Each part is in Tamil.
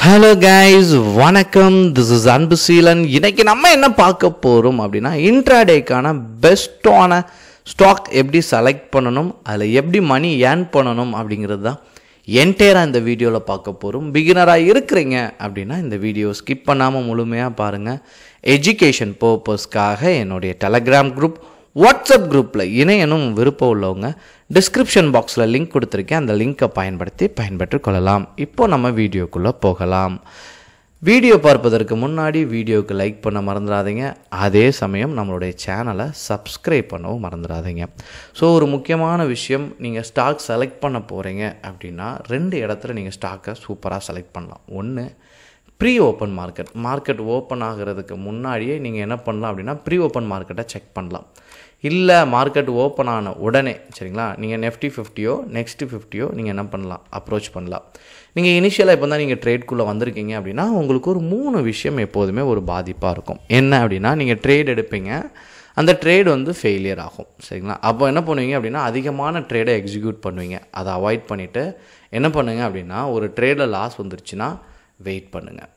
ஹலோ கைஸ் வணக்கம் திஸ் இஸ் அன்பு சீலன் இன்னைக்கு நம்ம என்ன பார்க்க போகிறோம் அப்படின்னா இன்ட்ராடேக்கான பெஸ்ட்டான ஸ்டாக் எப்படி செலக்ட் பண்ணணும் அதில் எப்படி மணி ஏர்ன் பண்ணணும் அப்படிங்கிறது தான் என்டையராக இந்த வீடியோவில் பார்க்க போகிறோம் பிகினராக இருக்கிறீங்க அப்படின்னா இந்த வீடியோ ஸ்கிப் பண்ணாமல் முழுமையாக பாருங்கள் எஜுகேஷன் பர்பஸ்க்காக என்னுடைய டெலகிராம் குரூப் வாட்ஸ்அப் குரூப்பில் இணையனும் விருப்பம் உள்ளவங்க டிஸ்கிரிப்ஷன் பாக்ஸில் லிங்க் கொடுத்துருக்கேன் அந்த லிங்க்கை பயன்படுத்தி பயன்பெற்று கொள்ளலாம் இப்போ நம்ம வீடியோக்குள்ளே போகலாம் வீடியோ பார்ப்பதற்கு முன்னாடி வீடியோவுக்கு லைக் பண்ண மறந்துடாதீங்க அதே சமயம் நம்மளுடைய சேனலை சப்ஸ்கிரைப் பண்ணவும் மறந்துடாதீங்க ஸோ ஒரு முக்கியமான விஷயம் நீங்கள் ஸ்டாக் செலக்ட் பண்ண போகிறீங்க அப்படின்னா ரெண்டு இடத்துல நீங்கள் ஸ்டாக்கை சூப்பராக செலக்ட் பண்ணலாம் ஒன்று pre open market market open ஆகிறதுக்கு முன்னாடியே நீங்கள் என்ன பண்ணலாம் அப்படின்னா ப்ரீ ஓப்பன் மார்க்கெட்டை செக் பண்ணலாம் இல்லை மார்க்கெட் ஓப்பன் ஆன உடனே சரிங்களா நீங்கள் நெஃப்டி ஃபிஃப்டியோ நெக்ஸ்ட் ஃபிஃப்டியோ நீங்கள் என்ன பண்ணலாம் அப்ரோச் பண்ணலாம் நீங்கள் இனிஷியலாக இப்போ தான் நீங்கள் ட்ரேட்குள்ளே வந்திருக்கீங்க அப்படின்னா உங்களுக்கு ஒரு மூணு விஷயம் எப்போதுமே ஒரு பாதிப்பாக இருக்கும் என்ன அப்படின்னா நீங்கள் ட்ரேட் எடுப்பீங்க அந்த ட்ரேட் வந்து ஃபெயிலியர் ஆகும் சரிங்களா அப்போ என்ன பண்ணுவீங்க அப்படின்னா அதிகமான ட்ரேடை எக்ஸிக்யூட் பண்ணுவீங்க அதை அவாய்ட் பண்ணிவிட்டு என்ன பண்ணுங்க அப்படின்னா ஒரு ட்ரேடில் லாஸ் வந்துருச்சுன்னா வெயிட் பண்ணுங்கள்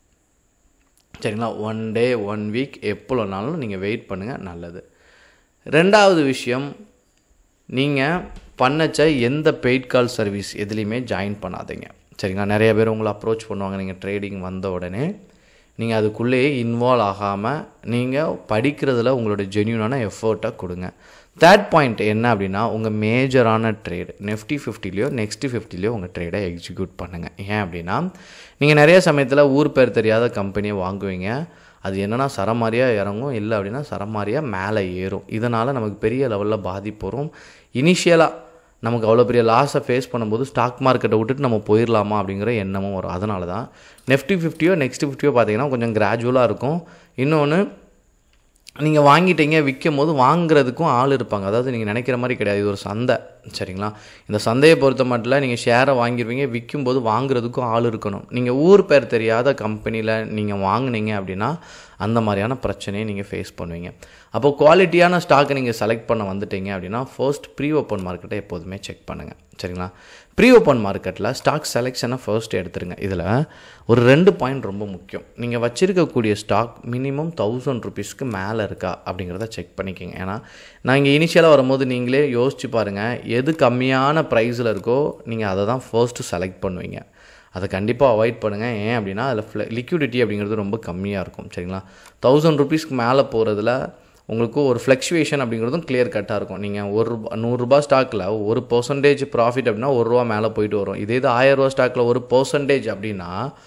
சரிங்களா ஒன் டே ஒன் வீக் எப்போனாலும் நீங்கள் வெயிட் பண்ணுங்கள் நல்லது ரெண்டாவது விஷயம் நீங்கள் பண்ணச்ச எந்த பெய்ட் கால் சர்வீஸ் எதுலேயுமே ஜாயின் பண்ணாதீங்க சரிங்களா நிறைய பேர் உங்களை அப்ரோச் பண்ணுவாங்க நீங்கள் ட்ரேடிங் வந்த உடனே நீங்கள் அதுக்குள்ளேயே இன்வால்வ் ஆகாமல் நீங்கள் படிக்கிறதுல உங்களோட ஜென்யூனான எஃபர்ட்டை கொடுங்க தேர்ட் பாயிண்ட் என்ன அப்படின்னா உங்கள் மேஜரான ட்ரேடு நெஃப்டி ஃபிஃப்டிலையோ நெக்ஸ்ட்டு ஃபிஃப்டிலையோ உங்கள் ட்ரேடை எக்ஸிக்யூட் பண்ணுங்கள் ஏன் அப்படின்னா நீங்கள் நிறைய சமயத்தில் ஊர் பேர் தெரியாத கம்பெனியை வாங்குவீங்க அது என்னென்னா சரமாரியாக இறங்கும் இல்லை அப்படின்னா சரமாரியாக மேலே ஏறும் இதனால் நமக்கு பெரிய லெவலில் பாதிப்பு வரும் இனிஷியலாக நமக்கு அவ்வளோ பெரிய லாஸை ஃபேஸ் பண்ணும்போது ஸ்டாக் மார்க்கெட்டை விட்டுட்டு நம்ம போயிடலாமா அப்படிங்கிற எண்ணமும் வரும் அதனால தான் நெஃப்டி ஃபிஃப்டியோ நெக்ஸ்ட் ஃபிஃப்டியோ பார்த்தீங்கன்னா கொஞ்சம் கிராஜுவலாக இருக்கும் இன்னொன்று நீங்கள் வாங்கிட்டீங்க விற்கும் போது வாங்குறதுக்கும் ஆள் இருப்பாங்க அதாவது நீங்கள் நினைக்கிற மாதிரி கிடையாது இது ஒரு சந்தை சரிங்களா இந்த சந்தையை பொறுத்த மட்டும் நீங்கள் ஷேரை வாங்கிடுவீங்க விற்கும் போது வாங்குறதுக்கும் ஆள் இருக்கணும் நீங்கள் ஊர் பேர் தெரியாத கம்பெனியில் நீங்கள் வாங்குனீங்க அப்படின்னா அந்த மாதிரியான பிரச்சனையை நீங்கள் ஃபேஸ் பண்ணுவீங்க அப்போ குவாலிட்டியான ஸ்டாக்கை நீங்கள் செலக்ட் பண்ண வந்துட்டீங்க அப்படின்னா ஃபர்ஸ்ட் ப்ரீ ஓப்பன் மார்க்கெட்டை எப்போதுமே செக் பண்ணுங்கள் சரிங்களா ப்ரீ ஓப்பன் மார்க்கெட்டில் ஸ்டாக் செலெக்ஷனை ஃபர்ஸ்ட் எடுத்துருங்க இதில் ஒரு ரெண்டு பாயிண்ட் ரொம்ப முக்கியம் நீங்கள் வச்சுருக்கக்கூடிய ஸ்டாக் மினிமம் தௌசண்ட் ருபீஸ்க்கு மேலே இருக்கா அப்படிங்கிறத செக் பண்ணிக்கோங்க ஏன்னா நான் இங்கே இனிஷியலாக வரும்போது நீங்களே யோசிச்சு பாருங்கள் எது கம்மியான ப்ரைஸில் இருக்கோ நீங்கள் அதை தான் ஃபர்ஸ்ட்டு செலக்ட் பண்ணுவீங்க அதை கண்டிப்பாக அவாய்ட் பண்ணுங்கள் ஏன் அப்படின்னா அதில் ஃப்ள லிக்விடிட்டி அப்படிங்கிறது ரொம்ப கம்மியாக இருக்கும் சரிங்களா தௌசண்ட் ருபீஸ்க்கு மேலே போகிறதுல உங்களுக்கு ஒரு ஃப்ளக்சுவேஷன் அப்படிங்கிறதும் கிளியர் கட்டாக இருக்கும் நீங்கள் ஒரு ரூபா நூறுரூபா ஸ்டாக்கில் ஒரு பர்சன்டேஜ் ப்ராஃபிட் அப்படின்னா ஒரு ரூபா மேலே போயிட்டு வரும் இதே இது ஆயிரரூவா ஸ்டாக்கில் ஒரு பர்சன்டேஜ் அப்படின்னா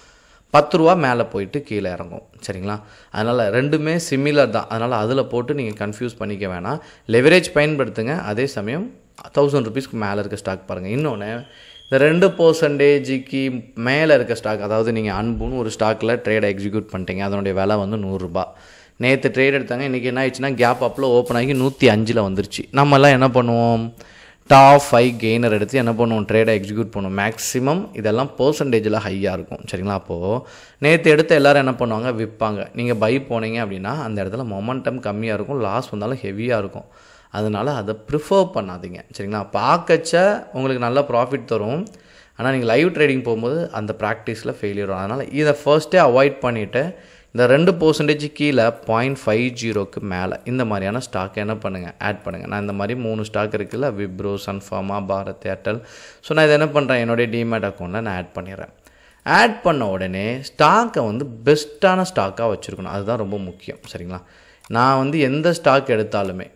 பத்து ரூபா மேலே போயிட்டு கீழே இறங்கும் சரிங்களா அதனால் ரெண்டுமே சிமிலர் தான் அதனால் அதில் போட்டு நீங்கள் கன்ஃபியூஸ் பண்ணிக்க வேணாம் லெவரேஜ் பயன்படுத்துங்க அதே சமயம் தௌசண்ட் ருபீஸ்க்கு மேலே இருக்க ஸ்டாக் பாருங்கள் இன்னொன்று இந்த ரெண்டு பர்சன்டேஜுக்கு மேலே இருக்க ஸ்டாக் அதாவது நீங்கள் அன்புன்னு ஒரு ஸ்டாக்கில் ட்ரேடை எக்ஸிக்யூட் பண்ணிட்டீங்க அதனுடைய விலை வந்து நூறுரூபா நேற்று ட்ரேட் எடுத்தாங்க இன்றைக்கி என்ன ஆயிடுச்சுன்னா கேப் அப்பில் ஓப்பன் ஆகி நூற்றி அஞ்சில் வந்துருச்சு நம்மலாம் என்ன பண்ணுவோம் டாப் ஃபைவ் கெய்னர் எடுத்து என்ன பண்ணுவோம் ட்ரேடை எக்ஸிக்யூட் பண்ணுவோம் மேக்ஸிமம் இதெல்லாம் பர்சன்டேஜில் ஹையாக இருக்கும் சரிங்களா அப்போது நேற்று எடுத்த எல்லோரும் என்ன பண்ணுவாங்க விற்பாங்க நீங்கள் பை போனீங்க அப்படின்னா அந்த இடத்துல மொமெண்டம் கம்மியாக இருக்கும் லாஸ் வந்தாலும் ஹெவியாக இருக்கும் அதனால் அதை ப்ரிஃபர் பண்ணாதீங்க சரிங்களா பார்க்கச்ச உங்களுக்கு நல்ல ப்ராஃபிட் தரும் ஆனால் நீங்கள் லைவ் ட்ரேடிங் போகும்போது அந்த ப்ராக்டிஸில் ஃபெயிலியர் வரும் அதனால் இதை ஃபர்ஸ்ட்டே அவாய்ட் பண்ணிவிட்டு இந்த ரெண்டு பர்சன்டேஜ் கீழே பாயிண்ட் ஃபைவ் ஜீரோக்கு மேலே இந்த மாதிரியான ஸ்டாக் என்ன பண்ணுங்கள் ஆட் பண்ணுங்கள் நான் இந்த மாதிரி மூணு ஸ்டாக் இருக்குல்ல விப்ரோ சன்ஃபார்மா பாரத் ஏர்டெல் ஸோ நான் இதை என்ன பண்ணுறேன் என்னுடைய டிமேட் அக்கௌண்ட்டில் நான் ஆட் பண்ணிடுறேன் ஆட் பண்ண உடனே ஸ்டாக்கை வந்து பெஸ்ட்டான ஸ்டாக்காக வச்சுருக்கணும் அதுதான் ரொம்ப முக்கியம் சரிங்களா நான் வந்து எந்த ஸ்டாக் எடுத்தாலுமே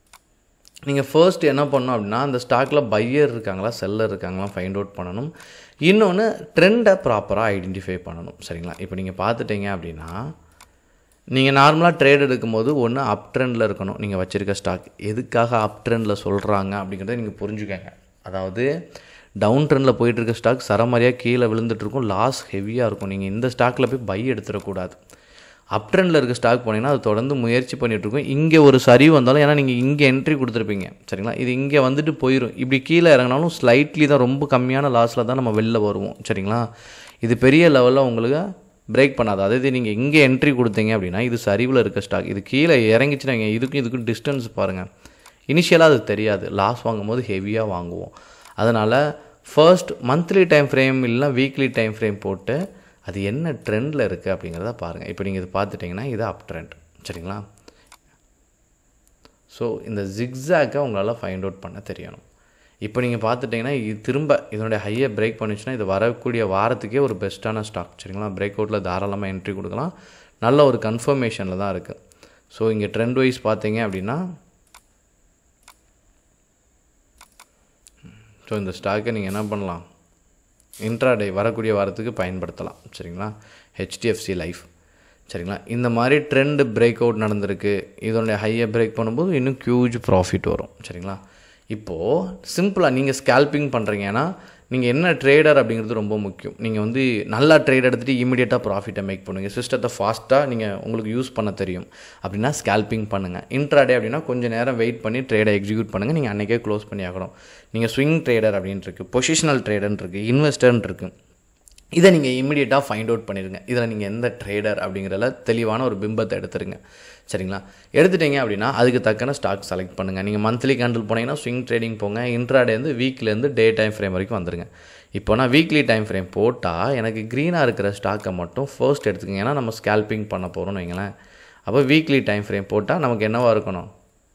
நீங்கள் ஃபர்ஸ்ட் என்ன பண்ணணும் அப்படின்னா அந்த ஸ்டாக்கில் பையர் இருக்காங்களா செல்லர் இருக்காங்களா ஃபைண்ட் அவுட் பண்ணணும் இன்னொன்று ட்ரெண்டை ப்ராப்பராக ஐடென்டிஃபை பண்ணணும் சரிங்களா இப்போ நீங்கள் பார்த்துட்டீங்க அப்படின்னா நீங்கள் நார்மலாக ட்ரேட் எடுக்கும்போது ஒன்று அப் ட்ரெண்டில் இருக்கணும் நீங்கள் வச்சுருக்க ஸ்டாக் எதுக்காக அப் ட்ரெண்டில் சொல்கிறாங்க அப்படிங்கிறத நீங்கள் புரிஞ்சுக்கங்க அதாவது டவுன் ட்ரெண்டில் போயிட்டுருக்க ஸ்டாக் சரமாரியாக கீழே விழுந்துட்டுருக்கும் லாஸ் ஹெவியாக இருக்கும் நீங்கள் இந்த ஸ்டாக்கில் போய் பை எடுத்துடக்கூடாது அப் ட்ரெண்டில் இருக்க ஸ்டாக் போனீங்கன்னா அது தொடர்ந்து முயற்சி பண்ணிகிட்ருக்கும் இங்கே ஒரு சரிவு வந்தாலும் ஏன்னா நீங்கள் இங்கே என்ட்ரி கொடுத்துருப்பீங்க சரிங்களா இது இங்கே வந்துட்டு போயிடும் இப்படி கீழே இறங்கினாலும் ஸ்லைட்லி தான் ரொம்ப கம்மியான லாஸில் தான் நம்ம வெளில வருவோம் சரிங்களா இது பெரிய லெவலில் உங்களுக்கு பிரேக் பண்ணாது அதாவது நீங்கள் இங்கே என்ட்ரி கொடுத்தீங்க அப்படின்னா இது சரிவில் இருக்க ஸ்டாக் இது கீழே இறங்கிச்சுன்னா இதுக்கும் இதுக்கும் டிஸ்டன்ஸ் பாருங்கள் இனிஷியலாக அது தெரியாது லாஸ் வாங்கும்போது ஹெவியாக வாங்குவோம் அதனால் ஃபர்ஸ்ட் மந்த்லி டைம் ஃப்ரேம் இல்லைனா வீக்லி டைம் ஃப்ரேம் போட்டு அது என்ன ட்ரெண்டில் இருக்குது அப்படிங்கிறத பாருங்கள் இப்போ நீங்கள் இது பார்த்துட்டிங்கன்னா இது அப் ட்ரெண்ட் சரிங்களா ஸோ இந்த ஜிக்ஸாக்கை உங்களால் ஃபைண்ட் அவுட் பண்ண தெரியணும் இப்போ நீங்கள் பார்த்துட்டிங்கன்னா இது திரும்ப இதனுடைய ஹையை பிரேக் பண்ணிச்சுன்னா இது வரக்கூடிய வாரத்துக்கே ஒரு பெஸ்ட்டான ஸ்டாக் சரிங்களா பிரேக் அவுட்டில் தாராளமாக என்ட்ரி கொடுக்கலாம் நல்ல ஒரு கன்ஃபர்மேஷனில் தான் இருக்குது ஸோ இங்கே ட்ரெண்ட் வைஸ் பார்த்தீங்க அப்படின்னா ஸோ இந்த ஸ்டாக்கை நீங்கள் என்ன பண்ணலாம் இன்ட்ராடே வரக்கூடிய வாரத்துக்கு பயன்படுத்தலாம் சரிங்களா ஹெச்டிஎஃப்சி லைஃப் சரிங்களா இந்த மாதிரி ட்ரெண்டு பிரேக் அவுட் நடந்திருக்கு இதனுடைய ஹையை பிரேக் பண்ணும்போது இன்னும் ஹியூஜ் ப்ராஃபிட் வரும் சரிங்களா இப்போது சிம்பிளாக நீங்கள் ஸ்கேல்பிங் பண்ணுறீங்க ஏன்னா நீங்கள் என்ன ட்ரேடர் அப்படிங்கிறது ரொம்ப முக்கியம் நீங்கள் வந்து நல்லா ட்ரேட் எடுத்துகிட்டு இமீடியட்டாக ப்ராஃபிட்டை மேக் பண்ணுங்கள் சிஸ்டத்தை ஃபாஸ்ட்டாக நீங்கள் உங்களுக்கு யூஸ் பண்ண தெரியும் அப்படின்னா ஸ்கேல்பிங் பண்ணுங்கள் இன்ட்ராடே அப்படின்னா கொஞ்சம் நேரம் வெயிட் பண்ணி ட்ரேடை எக்ஸிக்யூட் பண்ணுங்கள் நீங்கள் அன்றைக்கே க்ளோஸ் பண்ணி ஆகணும் நீங்கள் ஸ்விங் ட்ரேடர் அப்படின்ட்டு இருக்குது பொசிஷனல் ட்ரேடர்னு இருக்குது இன்வெஸ்டர்னு இருக்குது இதை நீங்கள் இம்மிடியட்டாக ஃபைண்ட் அவுட் பண்ணிடுங்க இதில் நீங்கள் எந்த ட்ரேடர் அப்படிங்கிறதுல தெளிவான ஒரு பிம்பத்தை எடுத்துருங்க சரிங்களா எடுத்துட்டீங்க அப்படின்னா அதுக்கு தக்கன ஸ்டாக் செலக்ட் பண்ணுங்கள் நீங்கள் மந்த்லி கேண்டில் போனீங்கன்னா ஸ்விங் ட்ரேடிங் போங்க இன்ட்ராடேருந்து வீக்லேருந்து டே டைம் ஃப்ரேம் வரைக்கும் வந்துருங்க இப்போ நான் வீக்லி டைம் ஃப்ரேம் போட்டால் எனக்கு க்ரீனாக இருக்கிற ஸ்டாக்கை மட்டும் ஃபர்ஸ்ட் எடுத்துக்கங்க ஏன்னா நம்ம ஸ்கேல்பிங் பண்ண போகிறோம்னு வைங்களேன் அப்போ வீக்லி டைம் ஃப்ரேம் போட்டால் நமக்கு என்னவாக இருக்கணும்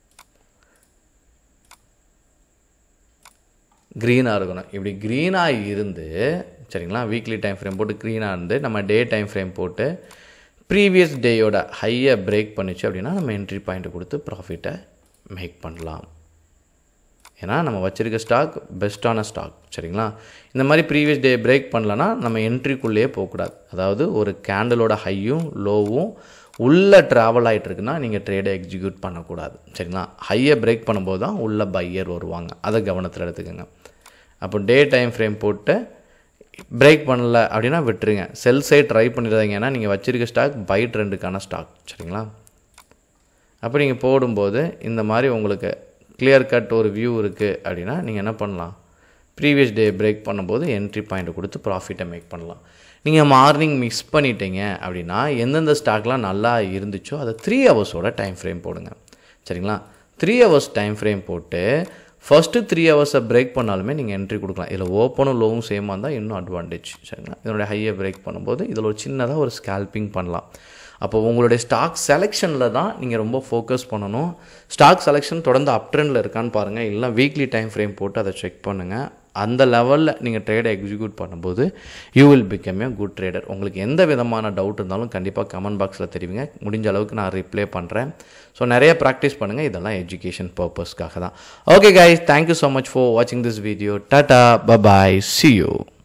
க்ரீனாக இருக்கணும் இப்படி க்ரீனாக இருந்து சரிங்களா வீக்லி டைம் ஃப்ரேம் போட்டு க்ரீனாக இருந்து நம்ம டே டைம் ஃப்ரேம் போட்டு ப்ரீவியஸ் டேயோட ஹையை பிரேக் பண்ணிச்சு அப்படின்னா நம்ம என்ட்ரி பாயிண்ட்டு கொடுத்து ப்ராஃபிட்டை மேக் பண்ணலாம் ஏன்னா நம்ம வச்சுருக்க ஸ்டாக் பெஸ்ட்டான ஸ்டாக் சரிங்களா இந்த மாதிரி ப்ரீவியஸ் டே பிரேக் பண்ணலன்னா நம்ம என்ட்ரிக்குள்ளேயே போகக்கூடாது அதாவது ஒரு கேண்டலோட ஹையும் லோவும் உள்ளே ட்ராவல் ஆகிட்டு இருக்குன்னா நீங்கள் ட்ரேடை எக்ஸிக்யூட் பண்ணக்கூடாது சரிங்களா ஹையை பிரேக் பண்ணும்போது தான் உள்ளே பையர் வருவாங்க அதை கவனத்தில் எடுத்துக்கோங்க அப்போ டே டைம் ஃப்ரேம் போட்டு பிரேக் பண்ணல அப்படின்னா விட்டுருங்க செல் சைட் ட்ரை பண்ணிடுறாங்க ஏன்னா நீங்கள் வச்சுருக்க ஸ்டாக் பை ட்ரெண்டுக்கான ஸ்டாக் சரிங்களா அப்போ நீங்கள் போடும்போது இந்த மாதிரி உங்களுக்கு கிளியர் கட் ஒரு வியூ இருக்குது அப்படின்னா நீங்கள் என்ன பண்ணலாம் ப்ரீவியஸ் டே பிரேக் பண்ணும்போது என்ட்ரி பாயிண்ட்டை கொடுத்து ப்ராஃபிட்டை மேக் பண்ணலாம் நீங்கள் மார்னிங் மிஸ் பண்ணிட்டீங்க அப்படின்னா எந்தெந்த ஸ்டாக்லாம் நல்லா இருந்துச்சோ அதை த்ரீ ஹவர்ஸோட டைம் ஃப்ரேம் போடுங்க சரிங்களா த்ரீ ஹவர்ஸ் டைம் ஃப்ரேம் போட்டு ஃபஸ்ட்டு த்ரீ ஹவர்ஸை பிரேக் பண்ணாலுமே நீங்கள் என்ட்ரி கொடுக்கலாம் இதில் ஓப்பனும் லோவும் சேமாக இருந்தால் இன்னும் அட்வான்டேஜ் சரிங்களா இதனுடைய ஹையை பிரேக் பண்ணும்போது இதில் ஒரு சின்னதாக ஒரு ஸ்கேல்பிங் பண்ணலாம் அப்போ உங்களுடைய ஸ்டாக் செலெக்ஷனில் தான் நீங்கள் ரொம்ப ஃபோக்கஸ் பண்ணணும் ஸ்டாக் செலெக்ஷன் தொடர்ந்து அப் ட்ரெண்டில் இருக்கான்னு பாருங்கள் இல்லை வீக்லி டைம் ஃப்ரேம் போட்டு அதை செக் பண்ணுங்கள் அந்த லெவலில் நீங்கள் ட்ரேடை எக்ஸிக்யூட் பண்ணும்போது you will become a good trader உங்களுக்கு எந்த விதமான டவுட் இருந்தாலும் கண்டிப்பாக கமெண்ட் பாக்ஸில் தெரிவிங்க முடிஞ்ச அளவுக்கு நான் ரிப்ளை பண்ணுறேன் ஸோ நிறைய ப்ராக்டிஸ் பண்ணுங்கள் இதெல்லாம் எஜுகேஷன் பர்பஸ்க்காக தான் okay guys thank you so much for வாட்சிங் this video tata bye bye see you